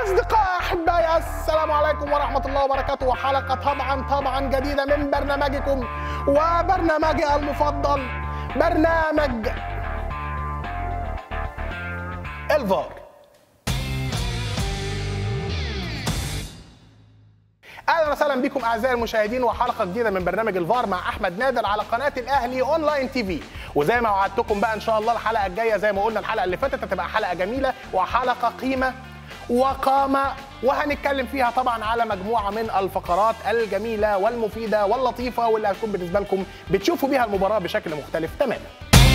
أصدقاء أحبائي السلام عليكم ورحمة الله وبركاته وحلقة طبعا طبعا جديدة من برنامجكم وبرنامجي المفضل برنامج الفار اهلا وسهلا بكم اعزائي المشاهدين وحلقه جديده من برنامج الفار مع احمد نادر على قناه الاهلي اونلاين تي في وزي ما وعدتكم بقى ان شاء الله الحلقه الجايه زي ما قلنا الحلقه اللي فاتت هتبقى حلقه جميله وحلقه قيمه وقامه وهنتكلم فيها طبعا على مجموعه من الفقرات الجميله والمفيده واللطيفه واللي هتكون بالنسبه لكم بتشوفوا بيها المباراه بشكل مختلف تماما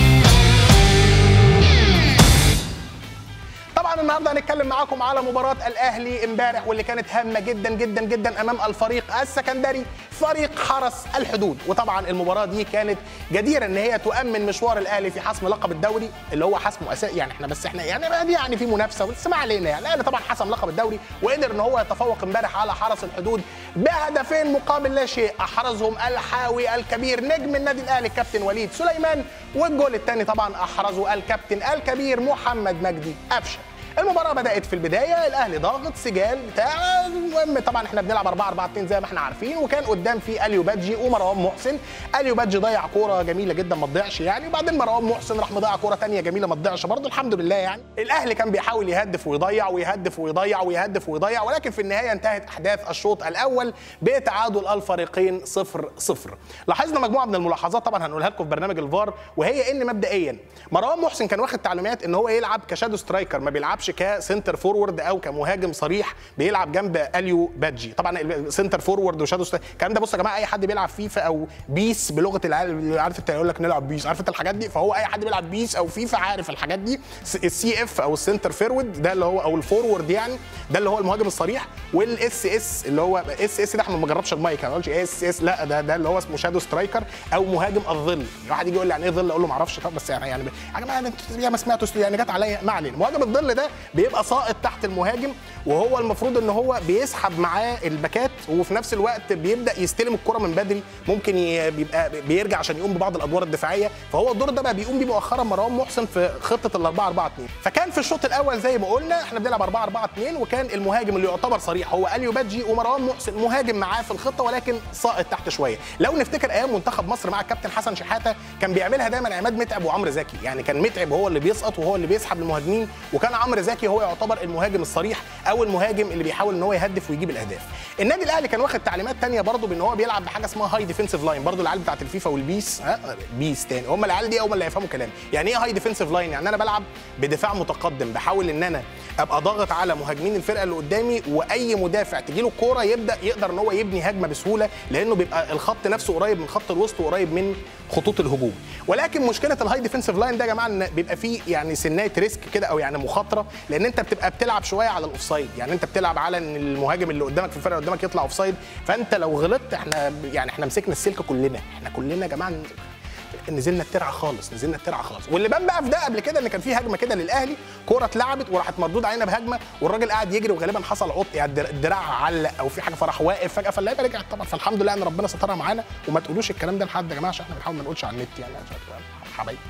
طبعا النهارده هنتكلم معاكم على مباراه الاهلي امبارح واللي كانت هامه جدا جدا جدا امام الفريق السكندري فريق حرس الحدود وطبعا المباراه دي كانت جديره ان هي تؤمن مشوار الاهلي في حسم لقب الدوري اللي هو حسمه اساسي يعني احنا بس احنا يعني يعني في منافسه بس ما علينا يعني الاهلي طبعا حسم لقب الدوري وقدر ان هو يتفوق امبارح على حرس الحدود بهدفين مقابل لا شيء احرزهم الحاوي الكبير نجم النادي الاهلي الكابتن وليد سليمان والجول الثاني طبعا احرزه الكابتن الكبير محمد مجدي قفشه المباراه بدات في البدايه الاهلي ضاغط سجال بتاع المهم طبعا احنا بنلعب 4 4 2 زي ما احنا عارفين وكان قدام في اليو بادجي ومروان محسن اليو بادجي ضيع كوره جميله جدا ما تضيعش يعني وبعدين مروان محسن راح مضيع كوره ثانيه جميله ما تضيعش برضه الحمد لله يعني الاهلي كان بيحاول يهدف ويضيع ويهدف ويضيع ويهدف ويضيع ولكن في النهايه انتهت احداث الشوط الاول بتعادل الفريقين 0 0 لاحظنا مجموعه من الملاحظات طبعا هنقولها لكم في برنامج الفار وهي ان مبدئيا مروان محسن كان واخد تعليمات ان هو يلعب كشادو سترايكر ما بيلعبش كسنتر فورورد او كمهاجم صريح بيلعب جنب اليو بادجي طبعا سنتر فورورد وشادو سترايكر الكلام ده بصوا يا جماعه اي حد بيلعب فيفا او بيس بلغه العيال عارف انت يقول لك نلعب بيس عارف انت الحاجات دي فهو اي حد بيلعب بيس او فيفا عارف الحاجات دي السي اف او السنتر فورورد ده اللي هو او الفورورد يعني ده اللي هو المهاجم الصريح والاس اس اللي هو اس اس ده احنا ما جربش المايك ما قالش اس اس لا ده ده اللي هو اسمه شادو سترايكر او مهاجم الظل واحد يجي يقول لي يعني ايه ظل اقول له ما اعرفش طب بس يعني يعني يا جماعه انتوا ما سمعتوا يعني جت عليا ما علينا مهاجم الظل ده بيبقى ساقط تحت المهاجم وهو المفروض ان هو بيسحب معاه الباكات وفي نفس الوقت بيبدا يستلم الكره من بدري ممكن بيبقى بيرجع عشان يقوم ببعض الادوار الدفاعيه فهو الدور ده بقى بيقوم بيه مؤخرا مروان محسن في خطه ال 4 4 2 فكان في الشوط الاول زي ما قلنا احنا بنلعب 4 4 2 وكان المهاجم اللي يعتبر صريح هو اليو بادجي ومروان محسن مهاجم معاه في الخطه ولكن ساقط تحت شويه لو نفتكر ايام منتخب مصر مع الكابتن حسن شحاته كان بيعملها دايما عماد متعب وعمرو زكي يعني كان متعب هو اللي بيسقط وهو اللي بيسحب المهاجمين وكان عمرو زكي هو يعتبر المهاجم الصريح او المهاجم اللي بيحاول ان هو يهدف ويجيب الاهداف النادي الاهلي كان واخد تعليمات تانية برضه بان هو بيلعب بحاجه اسمها هاي ديفنسيف لاين برضه العيال بتاعت الفيفا والبيس ها بيس تاني هم العيال دي هم اللي هيفهموا كلامي يعني ايه هاي ديفنسيف لاين يعني انا بلعب بدفاع متقدم بحاول ان انا ابقى ضاغط على مهاجمين الفرقه اللي قدامي واي مدافع تجي له الكوره يبدا يقدر ان هو يبني هجمه بسهوله لانه بيبقى الخط نفسه قريب من خط الوسط وقريب من خطوط الهجوم ولكن مشكله الهاي ديفنسيف لاين ده يا جماعه ان بيبقى فيه يعني سنايه ريسك كده او يعني مخاطره لان انت بتبقى بتلعب شويه على الاوفسايد يعني انت بتلعب على ان المهاجم اللي قدامك في الفرقه اللي قدامك يطلع اوفسايد فانت لو غلطت احنا يعني احنا مسكنا السلك كلنا احنا كلنا يا جماعه نزلنا الترعه خالص نزلنا الترعه خالص واللي بان بقى في ده قبل كده ان كان في هجمه كده للاهلي كوره اتلعبت وراحت مردود علينا بهجمه والراجل قاعد يجري وغالبا حصل عط يعني الدراع علق او في حاجه فراح واقف فجاه فاللعيبه رجعت طبعا فالحمد لله ان ربنا سترها معانا وما تقولوش الكلام ده لحد يا جماعه عشان احنا بنحاول ما نقولش على النت يعني حبايبي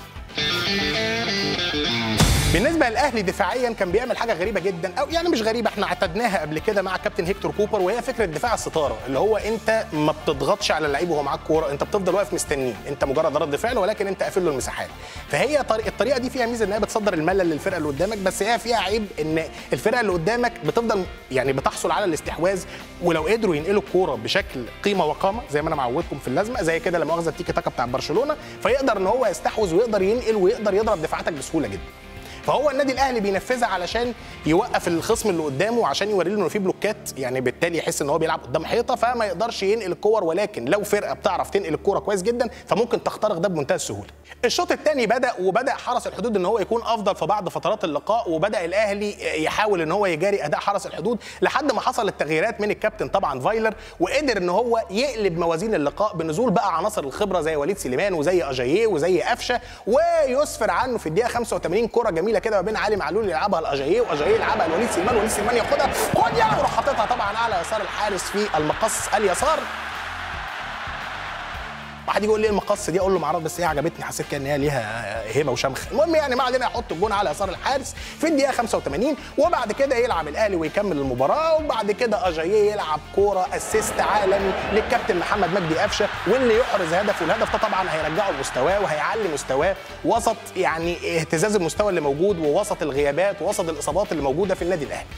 بالنسبه للاهلي دفاعيا كان بيعمل حاجه غريبه جدا او يعني مش غريبه احنا اعتدناها قبل كده مع كابتن هيكتور كوبر وهي فكره دفاع الستاره اللي هو انت ما بتضغطش على اللعيب وهو معاك كوره انت بتفضل واقف مستنيه انت مجرد رد فعل ولكن انت قافل له المساحات فهي طريق الطريقه دي فيها ميزه ان هي بتصدر الملل للفرقه اللي قدامك بس هي فيها عيب ان الفرقه اللي قدامك بتفضل يعني بتحصل على الاستحواذ ولو قدروا ينقلوا الكوره بشكل قيمه وقامه زي ما انا معودكم في اللازمه زي كده لما اخذ التيكي تاكا بتاع برشلونه فيقدر ان هو يستحوذ ويقدر ينقل ويقدر يضرب دفاعاتك بسهوله جدا فهو النادي الاهلي بينفذها علشان يوقف الخصم اللي قدامه وعشان يوري له انه في بلوكات يعني بالتالي يحس ان هو بيلعب قدام حيطه فما يقدرش ينقل الكور ولكن لو فرقه بتعرف تنقل الكوره كويس جدا فممكن تخترق ده بمنتهى السهوله. الشوط الثاني بدا وبدا حرس الحدود ان هو يكون افضل في بعض فترات اللقاء وبدا الاهلي يحاول ان هو يجاري اداء حرس الحدود لحد ما حصل التغييرات من الكابتن طبعا فايلر وقدر ان هو يقلب موازين اللقاء بنزول بقى عناصر الخبره زي وليد سليمان وزي اجاييه وزي قفشه ويسفر عنه في الدقيقه 85 كره جميله كده ما بين علي معلول يلعبها لاجاييه واجاييه يلعبها لوليد سليمان وليد سليمان ياخدها خد يلا وراح حاططها طبعا على يسار الحارس في المقص اليسار واحد يجي يقول لي إيه المقص دي اقول له معرض بس هي عجبتني حسيت كده ان هي ليها هيبه وشمخ المهم يعني ما علينا يحط الجون على يسار الحارس في الدقيقه 85 وبعد كده يلعب الاهلي ويكمل المباراه وبعد كده اجاييه يلعب كوره اسيست عالمي للكابتن محمد مجدي قفشه واللي يحرز هدف والهدف ده طبعا هيرجعه لمستواه وهيعلي مستواه وسط يعني اهتزاز المستوى اللي موجود ووسط الغيابات ووسط الاصابات اللي موجوده في النادي الاهلي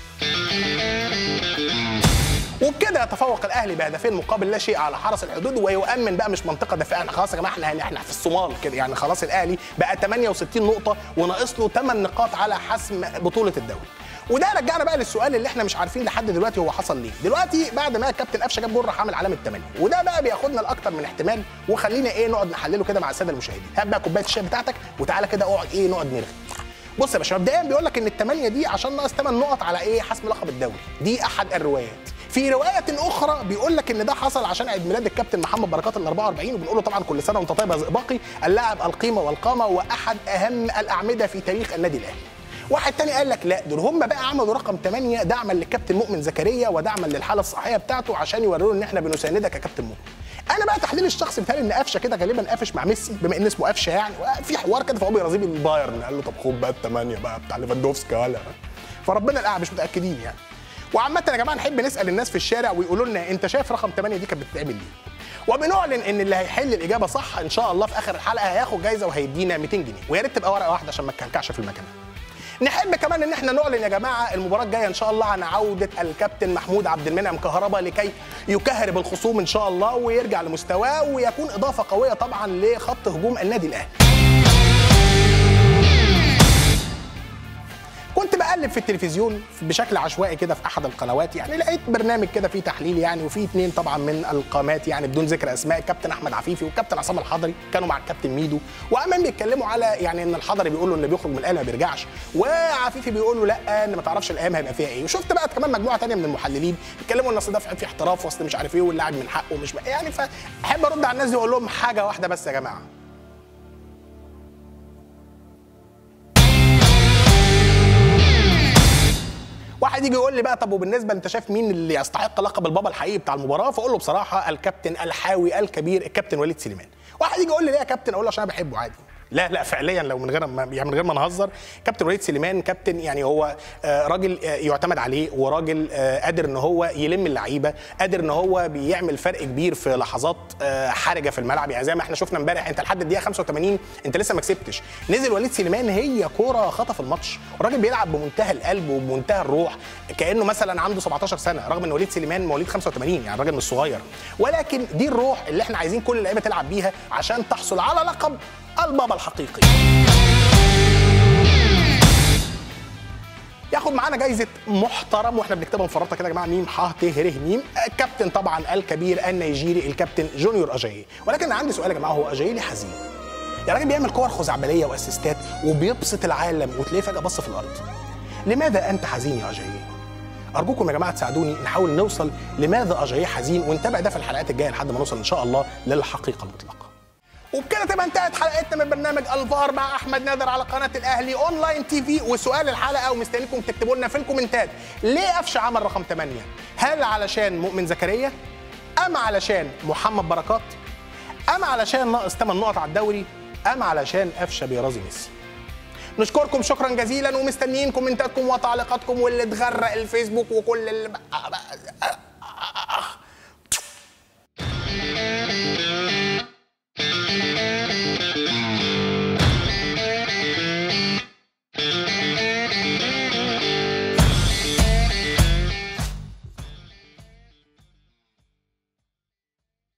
وبكده يتفوق الاهلي بهدفين مقابل لا شيء على حرس الحدود ويؤمن بقى مش منطقه دفاع احنا خلاص يا جماعه احنا احنا في الصومال كده يعني خلاص الاهلي بقى 68 نقطه وناقص له 8 نقاط على حسم بطوله الدوري وده رجعنا بقى للسؤال اللي احنا مش عارفين لحد دلوقتي هو حصل ليه دلوقتي بعد ما الكابتن قفشه جاب جول راح عامل علامه 8 وده بقى بياخدنا لاكتر من احتمال وخلينا ايه نقعد نحلله كده مع الساده المشاهدين هات بقى كوبايه الشاي بتاعتك وتعالى كده اقعد ايه نقعد نرغي بص يا باشا مبدئيا بيقول لك ان الثمانيه دي عشان ناقص 8 نقط على ايه حسم لقب الدوري دي احد الروايات في روايه اخرى بيقول لك ان ده حصل عشان عيد ميلاد الكابتن محمد بركات ال 44 وبنقول له طبعا كل سنه وانت طيب يا زئبقي اللاعب القيمه والقامه واحد اهم الاعمده في تاريخ النادي الاهلي واحد تاني قال لك لا دول هم بقى عملوا رقم 8 دعما للكابتن مؤمن زكريا ودعما للحاله الصحيه بتاعته عشان يوروا ان احنا بنساندك يا كابتن مؤمن انا بقى تحليل الشخص بتاعي ان قفشه كده غالبا قافش مع ميسي بما ان اسمه قفشه يعني في حوار كده فهو بيرازيه بالبايرن قال له طب خد بقى الثمانيه بقى بتاع ليفاندوفسكي ولا فربنا الاعلى مش متاكدين يعني وعامة يا جماعة نحب نسأل الناس في الشارع ويقولوا لنا أنت شايف رقم 8 دي كانت بتتعمل ليه؟ وبنعلن ان اللي هيحل الاجابه صح ان شاء الله في اخر الحلقه هياخد جايزه وهيدينا 200 جنيه ويا ريت تبقى ورقه واحده عشان ما تكلكعش في المكان نحب كمان ان احنا نعلن يا جماعه المباراه الجايه ان شاء الله عن عوده الكابتن محمود عبد المنعم كهربا لكي يكهرب الخصوم ان شاء الله ويرجع لمستواه ويكون اضافه قويه طبعا لخط هجوم النادي الاهلي كنت بقلب في التلفزيون بشكل عشوائي كده في احد القنوات يعني لقيت برنامج كده فيه تحليل يعني وفيه اثنين طبعا من القامات يعني بدون ذكر اسماء الكابتن احمد عفيفي والكابتن عصام الحضري كانوا مع الكابتن ميدو وامام بيتكلموا على يعني ان الحضري بيقول له ان بيخرج من الاهلي ما بيرجعش وعفيفي بيقول له لا ان ما تعرفش الايام هيبقى فيها ايه وشفت بقى كمان مجموعه ثانيه من المحللين بيتكلموا ان اصل ده في احتراف واصل مش عارف ايه واللاعب من حقه ومش يعني فاحب ارد على الناس دي واقول لهم حاجه واحده بس يا جماعه واحد يجي يقول لي بقى طب وبالنسبه انت شايف مين اللي يستحق لقب البابا الحقيقي بتاع المباراه فاقول له بصراحه الكابتن الحاوي الكبير الكابتن وليد سليمان واحد يجي يقول لي ليه يا كابتن اقول له عشان انا بحبه عادي لا لا فعليا لو من غير ما يعني من غير ما نهزر كابتن وليد سليمان كابتن يعني هو راجل يعتمد عليه وراجل قادر ان هو يلم اللعيبه قادر ان هو بيعمل فرق كبير في لحظات حرجه في الملعب يعني زي ما احنا شفنا امبارح انت لحد الدقيقه 85 انت لسه ما كسبتش نزل وليد سليمان هي كوره خطف الماتش الراجل بيلعب بمنتهى القلب وبمنتهى الروح كانه مثلا عنده 17 سنه رغم ان وليد سليمان مواليد 85 يعني الراجل مش صغير ولكن دي الروح اللي احنا عايزين كل اللعيبه تلعب بيها عشان تحصل على لقب البابا الحقيقي ياخد معانا جايزه محترم واحنا بنكتبها مفرطه كده يا جماعه ميم ح ت ر ميم الكابتن طبعا الكبير النيجيري الكابتن جونيور اجاي ولكن عندي سؤال يا جماعه هو اجاي ليه حزين يا راجل بيعمل كور خزعبليه واسيستات وبيبسط العالم وتلاقيه فجاه بص في الارض لماذا انت حزين يا اجاي ارجوكم يا جماعه تساعدوني نحاول نوصل لماذا اجاي حزين ونتابع ده في الحلقات الجايه لحد ما نوصل ان شاء الله للحقيقه المطلقه وبكده تبقى انتهت حلقتنا من برنامج الفار مع احمد نادر على قناه الاهلي اونلاين تي في وسؤال الحلقه ومستنيكم تكتبوا لنا في الكومنتات ليه قفشه عمل رقم 8 هل علشان مؤمن زكريا ام علشان محمد بركات ام علشان ناقص 8 نقط على الدوري ام علشان قفشه بيرازي ميسي نشكركم شكرا جزيلا ومستنيين كومنتاتكم وتعليقاتكم واللي تغرق الفيسبوك وكل اللي